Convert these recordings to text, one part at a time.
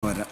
വരാം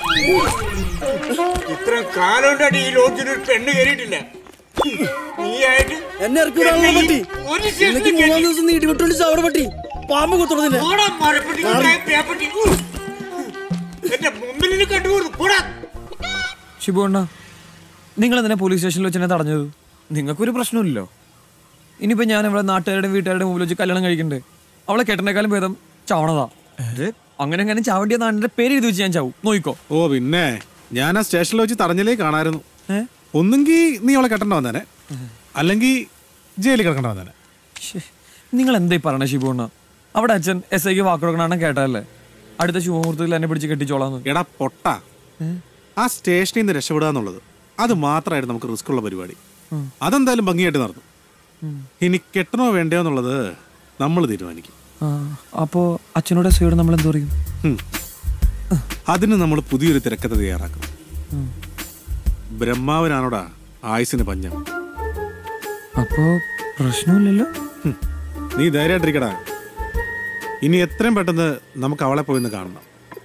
ഇത്ര കാലം കൊണ്ടാണ് ഈ ലോഡ്ജിൽ ഒരു പെണ്ണ് കയറിയിട്ടില്ല നീയായിട്ട് എന്നെ ഇറക്കി വിടാനുള്ള പറ്റി ഒരു എനിക്ക് മൂന്നാം ദിവസം നീ ഇടിവിട്ടോണ്ട് ചവറ പറ്റി പാമ്പ് കുത്തുന്നതില്ല പോടാ, മരപ്പെട്ടി കൊണ്ടുപോയ പേപ്പട്ടി. ഊ. എന്റെ മുമ്പിൽ നിന്ന് കണ്ടുപോകുന്നു പോടാ ഷിബു അണ്ണ നിങ്ങൾ എന്തിനാ പോലീസ് സ്റ്റേഷനിൽ വെച്ച് എന്നെ തടഞ്ഞത് നിങ്ങൾക്കൊരു പ്രശ്നമില്ലല്ലോ ഇനിയിപ്പോ ഞാൻ ഇവിടെ നാട്ടുകാരുടെയും വീട്ടുകാരുടെയും മുമ്പിൽ വെച്ച് കല്യാണം കഴിക്കണ്ടേ അവളെ കെട്ടനേക്കാളും ഭേദം ചാവണതാ അങ്ങനെ അങ്ങനെ ചാവണ്ടിയ നാടിന്റെ പേര് എഴുതി വെച്ച് ഞാൻ ചാവും നോയിക്കോ ഓ പിന്നെ ഞാൻ ആ സ്റ്റേഷനിൽ വെച്ച് തറഞ്ഞിലേ കാണായിരുന്നു ഒന്നെങ്കിൽ നീ അവളെ കെട്ടണ്ട വന്നേനെ അല്ലെങ്കിൽ ജയിലിൽ കിടക്കണ്ട വന്നേനെ നിങ്ങൾ എന്തായി പറയണേ ഷിബു അണ്ണ അവിടെ അച്ഛൻ എസ് ഐക്ക് വാക്ക് കൊടുക്കണ കേട്ടല്ലേ അടുത്ത ശുഭമുഹൂർത്തത്തിൽ എന്നെ പിടിച്ച് കെട്ടിച്ചോളാന്ന് എടാ പൊട്ട ആ സ്റ്റേഷനിൽ നിന്ന് രക്ഷപ്പെടുക എന്നുള്ളത് അത് മാത്രമായിരുന്നു നമുക്ക് റിസ്ക് ഉള്ള പരിപാടി അതെന്തായാലും ഭംഗിയായിട്ട് നടന്നു ഇനി കെട്ടണോ വേണ്ടയോ എന്നുള്ളത് നമ്മൾ തീരുമാനിക്കും ആ, അപ്പോ അച്ഛനോട് എസ് ഐയോട് നമ്മൾ എന്ത് പറയും ഉം. അതിന് നമ്മൾ പുതിയൊരു തിരക്കഥ തയ്യാറാക്കും ബ്രഹ്മാവനാണോടാ ആയുസിന് പഞ്ഞം അപ്പോ പ്രശ്നമില്ലല്ലോ ഹും. നീ ധൈര്യമായിട്ടിരിക്കടാ ഇനി എത്രയും പെട്ടെന്ന് നമുക്ക് അവളെ പോയി ഒന്ന് കാണണം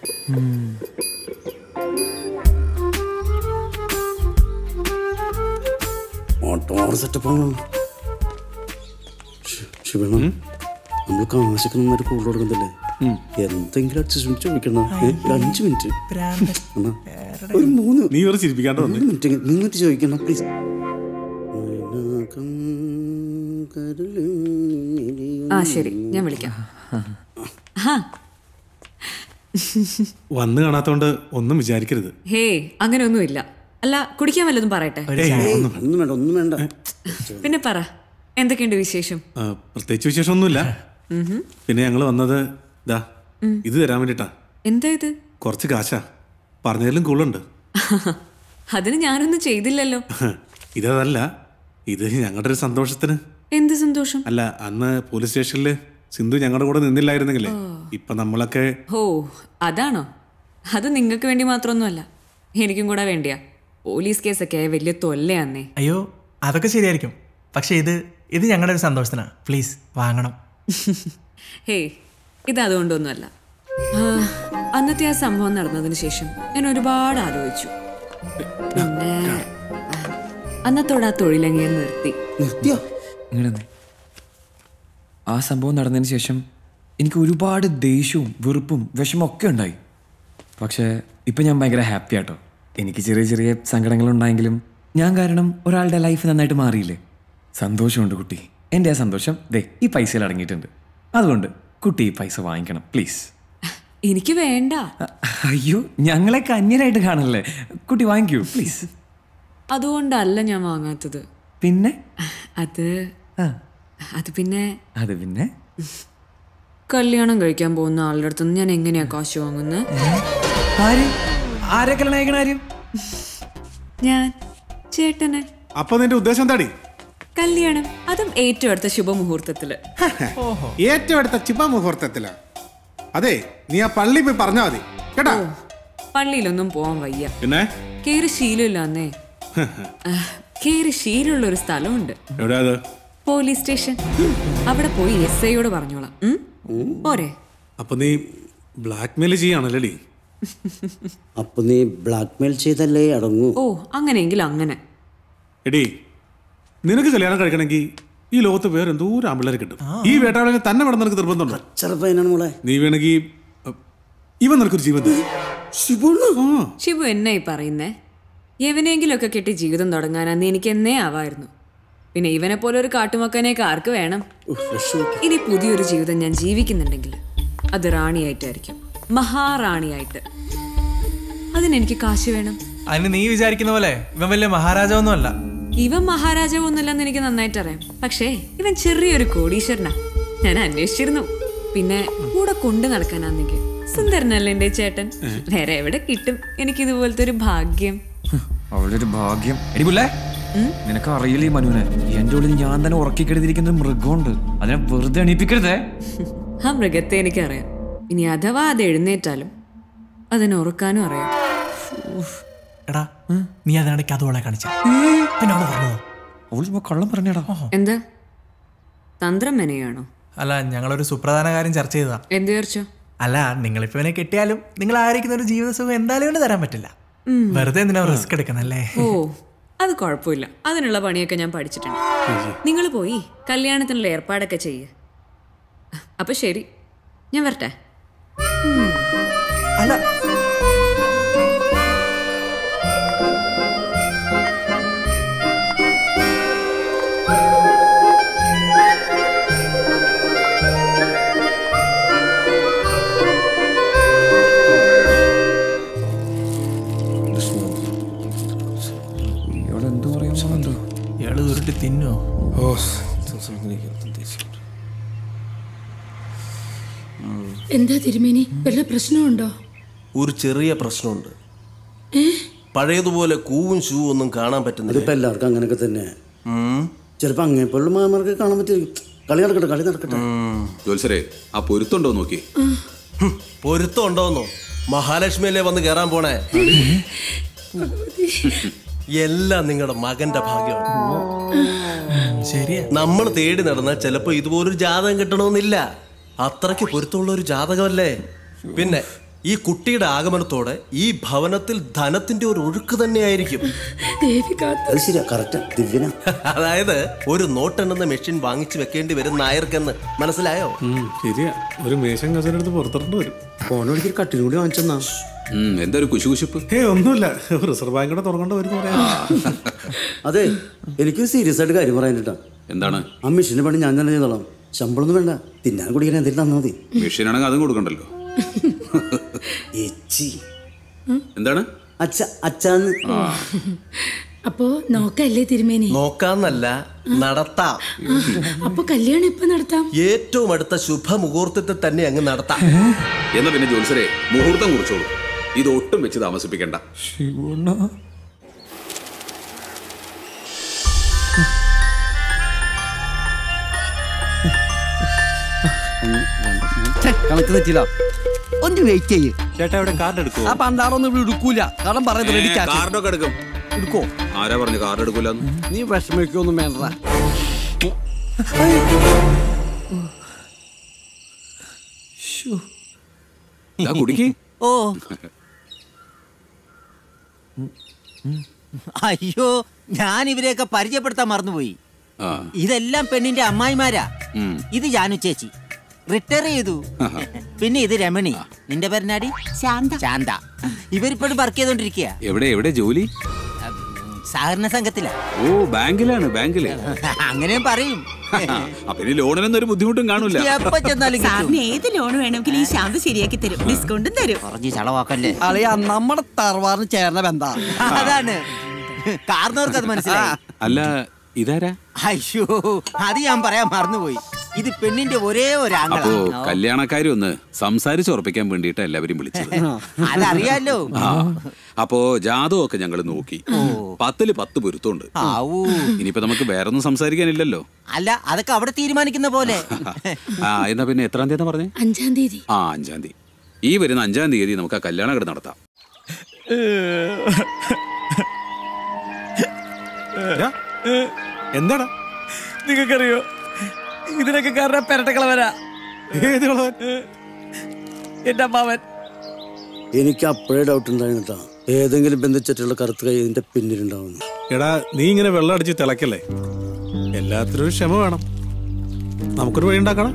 ഓട്ടോർ സെറ്റപ്പാണ് ശിവണം നമ്മൾ കാശൊക്കെ നന്നായിട്ട് കൂടുതൽ കൊടുക്കുന്നില്ലേ എന്തെങ്കിലും അഡ്ജസ്റ്റ്മെന്റ് ചോദിക്കണം ഏ, ഒരു അഞ്ച് മിനിറ്റ് അണ്ണാ, ഒരു മൂന്ന് നീ ഒരു ചിരിപ്പിക്കാണ്ട് വന്നേ. മൂന്ന് മിനിറ്റ് നിന്നിട്ട് ചോദിക്കണം പ്ലീസ് ആ ശരി ഞാൻ വിളിക്കാം ആ വന്ന് കാണാത്തോണ്ട് ഒന്നും വിചാരിക്കരുത് ഹേ അങ്ങനെയൊന്നുമില്ല അല്ല കുടിക്കാൻ വല്ലതും പറയട്ടെ ഒന്നും വേണ്ട ഒന്നും വേണ്ട പിന്നെ പറ എന്തൊക്കെയുണ്ട് വിശേഷം ആ, പ്രത്യേകിച്ച് വിശേഷമൊന്നുമില്ല ഉഹും. പിന്നെ ഞങ്ങൾ വന്നത് ദാ ഉം. ഇത് തരാൻ വേണ്ടിട്ടാ എന്താ ഇത് കുറച്ച് കാശാ പറഞ്ഞതിലും കൂടുതലുണ്ട് അതിന് ഞാനൊന്നും ചെയ്തില്ലല്ലോ ഇതല്ല ഇത് ഞങ്ങളുടെ ഒരു സന്തോഷത്തിന് എന്ത് സന്തോഷം അല്ല അന്ന് പോലീസ് സ്റ്റേഷനില് സിന്ധു ഞങ്ങളുടെ കൂടെ നിന്നില്ലായിരുന്നെങ്കിലേ ഇപ്പൊ നമ്മളൊക്കെ ഓ അതാണോ അത് നിങ്ങൾക്ക് വേണ്ടി മാത്രമൊന്നുമല്ല എനിക്കും കൂടെ വേണ്ടിയാ പോലീസ് കേസൊക്കെ വലിയ തൊല്ലയാന്നേ അയ്യോ അതൊക്കെ ശരിയായിരിക്കും പക്ഷെ ഇത് ഇത് ഞങ്ങളുടെ ഒരു സന്തോഷത്തിനാ പ്ലീസ് വാങ്ങണം ഹേയ് ഇത് അതുകൊണ്ടൊന്നുമല്ല ആ, അന്നത്തെ ആ സംഭവം നടന്നതിന് ശേഷം ഞാൻ ഒരുപാട് ആലോചിച്ചു പിന്നെ ആ, അന്നത്തോടെ ആ തൊഴിലങ്ങിയെ നിർത്തി നിർത്തിയോ ഇങ്ങനെ നിന്ന്. ആ സംഭവം നടന്നതിന് ശേഷം എനിക്ക് ഒരുപാട് ദേഷ്യവും വെറുപ്പും വിഷമം ഒക്കെ ഉണ്ടായി പക്ഷേ ഇപ്പം ഞാൻ ഭയങ്കര ഹാപ്പി ആട്ടോ എനിക്ക് ചെറിയ ചെറിയ സങ്കടങ്ങളുണ്ടായെങ്കിലും ഞാൻ കാരണം ഒരാളുടെ ലൈഫ് നന്നായിട്ട് മാറിയില്ലേ സന്തോഷമുണ്ട് കുട്ടി എൻ്റെ ആ സന്തോഷം ദേ ഈ പൈസയിൽ അടങ്ങിയിട്ടുണ്ട് അതുകൊണ്ട് കുട്ടി ഈ പൈസ വാങ്ങിക്കണം പ്ലീസ് എനിക്ക് വേണ്ട അയ്യോ ഞങ്ങളെ കന്യരായിട്ട് കാണല്ലേ കുട്ടി വാങ്ങിക്കൂ പ്ലീസ് അതുകൊണ്ടല്ല ഞാൻ വാങ്ങാത്തത് പിന്നെ അത് അത് പിന്നെ അത് പിന്നെ കല്യാണം കഴിക്കാൻ പോകുന്ന ആളുടെ അടുത്ത് നിന്ന് ഞാൻ എങ്ങനെയാ കാശ് വാങ്ങുന്നത് ആര് ആരെ കല്യാണം കഴിക്കണ ആരും ഞാൻ ചേട്ടനെ അപ്പൊ നിന്റെ ഉദ്ദേശം എന്താടി കല്യാണം അതും ഏറ്റവും അടുത്ത ശുഭമുഹൂർത്തത്തില് ഏറ്റവും അടുത്ത ചിപ്പ മുഹൂർത്തത്തിലാ അതെ നീ ആ പള്ളി പോയി പറഞ്ഞാ മതി കേട്ടാ പള്ളിയിലൊന്നും പോവാൻ വയ്യ പിന്നെ കേറി ശീലമില്ലാന്നേ ആ, കേറി ശീലമുള്ള ഒരു സ്ഥലമുണ്ട് എവിടെയാ അത് പോലീസ് സ്റ്റേഷൻ അവിടെ പോയി എസ് ഐയോട് പറഞ്ഞോളാം ഉം? പോരെ അപ്പൊ നീ ബ്ലാക്ക് മെയിൽ ചെയ്യാണല്ലേ അപ്പൊ നീ ബ്ലാക്ക് മെയിൽ ചെയ്തല്ലേ അടങ്ങൂ ഓ അങ്ങനെയെങ്കിൽ അങ്ങനെ എടി നിനക്ക് കല്യാണം കഴിക്കണമെങ്കിൽ ഈ ലോകത്ത് വേറെ എന്തോരം ആമ്പിള്ളേരെ കിട്ടും ഈ വേട്ടാളെ തന്നെ വേണം നിനക്ക് നിർബന്ധമുണ്ടോ ചെറുപ്പനാണ് മോളെ നീ വേണമെങ്കിൽ അഹ്, ഇവൻ നിനക്കൊരു ജീവൻ തരും. ആ. ശിവു എന്നായി പറയുന്നേ എവനെങ്കിലുമൊക്കെ കെട്ടി ജീവിതം തുടങ്ങാനാന്ന് എനിക്ക് എന്നേ ആവായിരുന്നു പിന്നെ ഇവനെ പോലെ ഒരു കാട്ടുമക്കനെയൊക്കെ ആർക്ക് വേണം ഇനി പുതിയൊരു ജീവിതം ഞാൻ ജീവിക്കുന്നുണ്ടെങ്കിൽ അത് റാണിയായിട്ടായിരിക്കും മഹാറാണിയായിട്ട് അതിനെനിക്ക് കാശ് വേണം അതിന് നീ വിചാരിക്കുന്ന പോലെ ഇവൻ വലിയ മഹാരാജാവൊന്നുമല്ല ഇവൻ മഹാരാജാവൊന്നുമില്ലെന്ന് എനിക്ക് നന്നായിട്ട് അറിയാം പക്ഷേ ഇവൻ ചെറിയൊരു കോടീശ്വരനാ ഞാൻ അന്വേഷിച്ചിരുന്നു പിന്നെ കൂടെ കൊണ്ടു നടക്കാനാണെങ്കിൽ സുന്ദരനല്ലേ എന്റെ ചേട്ടൻ വേറെ എവിടെ കിട്ടും എനിക്ക് ഇതുപോലത്തെ ഒരു ഭാഗ്യം അവളുടെ ഒരു ഭാഗ്യം എടി പുല്ലേ നിനക്ക് അറിയില്ല ഈ മനുവിനെ എന്റെ ഉള്ളിൽ ഞാൻ തന്നെ ഉറക്കിക്കെടുത്തിരിക്കുന്ന ഒരു മൃഗമുണ്ട് അതിനെ വെറുതെ എണീപ്പിക്കരുതേ ആ മൃഗത്തെ എനിക്കറിയാം ഇനി അഥവാ അത് എഴുന്നേറ്റാലും അതിനെ ഉറക്കാനും അറിയാം എടാ നീ അതിനിടയ്ക്ക് അതുപോലെ കാണിച്ച പിന്നെ അവള് പറഞ്ഞതോ അവൾ ചുമ്മാ കള്ളം പറഞ്ഞടാ എന്താ തന്ത്രം മെനയാണോ അല്ല ഞങ്ങളൊരു സുപ്രധാന കാര്യം ചർച്ച ചെയ്തതാ എന്ത് ചർച്ച അല്ല നിങ്ങളിപ്പോ ഇവനെ കെട്ടിയാലും നിങ്ങൾ ആയിരിക്കുന്ന ഒരു ജീവിത സുഖം എന്തായാലും കൊണ്ട് തരാൻ പറ്റില്ല വെറുതെ എന്തിനാ റിസ്ക് എടുക്കുന്നല്ലേ ഓ അത് കുഴപ്പമില്ല അതിനുള്ള പണിയൊക്കെ ഞാൻ പഠിച്ചിട്ടുണ്ട് നിങ്ങൾ പോയി കല്യാണത്തിനുള്ള ഏർപ്പാടൊക്കെ ചെയ്യ് അപ്പൊ ശരി ഞാൻ വരട്ടെ അല്ല ഇയാൾ എന്ത് പറയുന്നുണ്ടോ ഇയാള് ഉരുട്ടി തിന്നോ എന്താ തിരുമേനി വല്ല പ്രശ്നമുണ്ടോ ഒരു ചെറിയ പ്രശ്നമുണ്ട് പഴയതുപോലെ കൂവും ഷൂവും ഒന്നും കാണാൻ പറ്റുന്നില്ല ഇതിപ്പോ എല്ലാവർക്കും അങ്ങനെയൊക്കെ തന്നെ ചിലപ്പോ അങ്ങേപ്പോലുള്ള മാമാർക്ക് കാണാൻ പറ്റിയിരിക്കും കളി നടക്കട്ടെ കളി നടക്കട്ടെ ജോത്സരെ ആ പൊരുത്തുണ്ടോ നോക്കി പൊരുത്തം ഉണ്ടോന്നോ മഹാലക്ഷ്മിയല്ലേ വന്ന് കയറാൻ പോണേ എല്ലാം നിങ്ങളുടെ മകന്റെ ഭാഗ്യമാണ് ശരിയാ നമ്മൾ തേടി നടന്നാൽ ചിലപ്പോ ഇതുപോലൊരു ജാതകം കിട്ടണമെന്നില്ല അത്രയ്ക്ക് പൊരുത്തമുള്ള ഒരു ജാതകമല്ലേ പിന്നെ ഈ കുട്ടിയുടെ ആഗമനത്തോടെ ഈ ഭവനത്തിൽ ധനത്തിന്റെ ഒരു ഒഴുക്ക് തന്നെയായിരിക്കും ദേവി കാത്ത അത് ശരിയാ കറക്റ്റാ ദിവ്യന അതായത് ഒരു നോട്ടെണ്ണുന്ന മെഷീൻ വാങ്ങിച്ചു വെക്കേണ്ടി വരും നായർക്കെന്ന് മനസ്സിലായോ ശരിയാ ഒരു മേശം കസരെടുത്ത് പുറത്തിട്ട് വരും ഫോൺ വിളിക്കൊരു കട്ടിലും കൂടി വാങ്ങിച്ചെന്നാ ഉം, എന്താ ഒരു കുശുകുശുപ്പ് ഏ ഒന്നുമില്ല റിസർവ് ബാങ്ക് കൂടെ തുറക്കേണ്ട വരും പറയാ അതെ എനിക്കൊരു സീരിയസ് ആയിട്ട് കാര്യം പറയാനിട്ടാ എന്താണ് ആ മെഷീന്റെ പണി ഞാൻ തന്നെ ചെയ്തോളാം ശമ്പളമൊന്നും വേണ്ട തിന്നാൻ കുടിക്കാൻ എന്തെങ്കിലും തന്നാ മതി മെഷീനാണെങ്കിൽ അതും കൊടുക്കണ്ടല്ലോ എച്ചി എന്താണ് അച്ഛ അച്ഛാന്ന് അപ്പോ നോക്കല്ലേ തിരുമേനി നോക്കാന്നല്ല നടത്താം അപ്പൊ കല്യാണം എപ്പോ നടത്താം ഏറ്റവും അടുത്ത ശുഭമുഹൂർത്തത്തിൽ തന്നെ അങ്ങ് നടത്താം എന്നാ പിന്നെ ജോത്സരെ മുഹൂർത്തം കുറിച്ചോളൂ ഇത് ഒട്ടും വെച്ച് താമസിപ്പിക്കണ്ട ശിവണ്ണ കണക്ക് തെറ്റില്ല ഒന്ന് വെയിറ്റ് ചെയ്യ് ചേട്ടാ ഇവിടെ കാർഡ് എടുക്കുമോ ആ പണ്ടാറൊന്നും ഇവിടെ എടുക്കൂല കടം പറയുന്നത് റെഡി കാർഡൊക്കെ എടുക്കും എടുക്കോ ആരാ പറഞ്ഞു കാർഡ് എടുക്കൂലെന്ന് നീ വിഷമിക്കൊന്നും വേണ്ട ഇതാ കുടിക്ക് ഓ അയ്യോ ഞാൻ ഇവരെയൊക്കെ പരിചയപ്പെടുത്താൻ മറന്നുപോയി ആ ഇതെല്ലാം പെണ്ണിന്റെ അമ്മായിമാരാ ഉം. ഇത് ജാനു ചേച്ചി റിട്ടയർ ചെയ്തു പിന്നെ ഇത് രമണി നിന്റെ പേരനാടി ശാന്ത ശാന്ത ഇവരിപ്പോഴും വർക്ക് ചെയ്തോണ്ടിരിക്കുക എവിടെ എവിടെ ജോലി സഹകരണ സംഘത്തിലാ ഓ ബാങ്കിലാണ് ബാങ്കില് അങ്ങനെയും പറയും അപ്പൊ ഇനി ലോണിനൊന്നും ഒരു ബുദ്ധിമുട്ടും കാണൂല എപ്പോ ചെന്നാലും കിട്ടും. സാറിന് ഏത് ലോൺ വേണമെങ്കിലും ഈ ശാന്ത ശരിയാക്കി തരും ഡിസ്കൗണ്ടും തരും കുറഞ്ഞ് ചളവാക്കല്ലേ അളിയാ നമ്മുടെ തറവാറിന് ചേർന്ന ബന്ധാ അതാണ് കാർന്നവർക്ക് അത് മനസ്സിലായി അല്ല ഇതാരാ അയ്യോ അത് ഞാൻ പറയാൻ മറന്നുപോയി ഇത് പെണ്ണിന്റെ ഒരേ ഒരു അപ്പോ ആംഗിളാ കല്യാണക്കാരി ഒന്ന് സംസാരിച്ചുറപ്പിക്കാൻ വേണ്ടിയിട്ട് എല്ലാവരും വിളിച്ചത് അതറിയാലോ ആ അപ്പോ ജാതകമൊക്കെ ഞങ്ങൾ നോക്കി പത്തില് പത്ത് പൊരുത്തമുണ്ട് ആവൂ ഇനിയിപ്പോ നമുക്ക് വേറൊന്നും സംസാരിക്കാനില്ലല്ലോ അല്ല അതൊക്കെ അവിടെ തീരുമാനിക്കുന്ന പോലെ ആ എന്നാ പിന്നെ എത്രാം തീയതി പറഞ്ഞേ അഞ്ചാം തീയതി ആ അഞ്ചാം തീയതി ഈ വരുന്ന അഞ്ചാം തീയതി നമുക്ക് ആ കല്യാണം കൂടെ നടത്താം എന്താടാ നിങ്ങൾക്കറിയോ ഇതിനൊക്കെ കാരണം പെരട്ടക്കളവരാ ഏത് കളവൻ എന്റെ അമ്മാവൻ എനിക്ക് അപ്പോഴേ ഡൗട്ട് ഉണ്ടായിരുന്നു കേട്ടോ ഏതെങ്കിലും ബന്ധുച്ചറ്റുള്ള കറുത്ത കൈ ഇതിന്റെ പിന്നിലുണ്ടാവുന്നു എടാ നീ ഇങ്ങനെ വെള്ളം അടിച്ച് തിളക്കല്ലേ എല്ലാത്തിനും ഒരു ക്ഷമ വേണം നമുക്കൊരു വഴി ഉണ്ടാക്കണം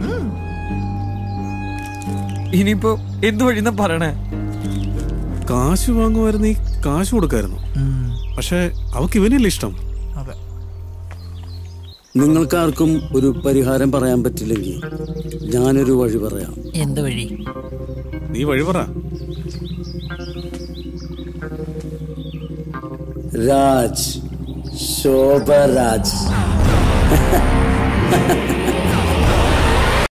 ഇനിയിപ്പോ എന്ത് വഴിന്നാ പറയണേ കാശ് വാങ്ങുമായിരുന്നു ഈ കാശ് കൊടുക്കായിരുന്നു പക്ഷെ അവക്ക് ഇവനല്ലേ ഇഷ്ടം അതെ നിങ്ങൾക്കാർക്കും ഒരു പരിഹാരം പറയാൻ പറ്റില്ലെങ്കിൽ ഞാനൊരു വഴി പറയാം എന്ത് വഴി നീ വഴി പറ രാജ് ശോഭരാജ്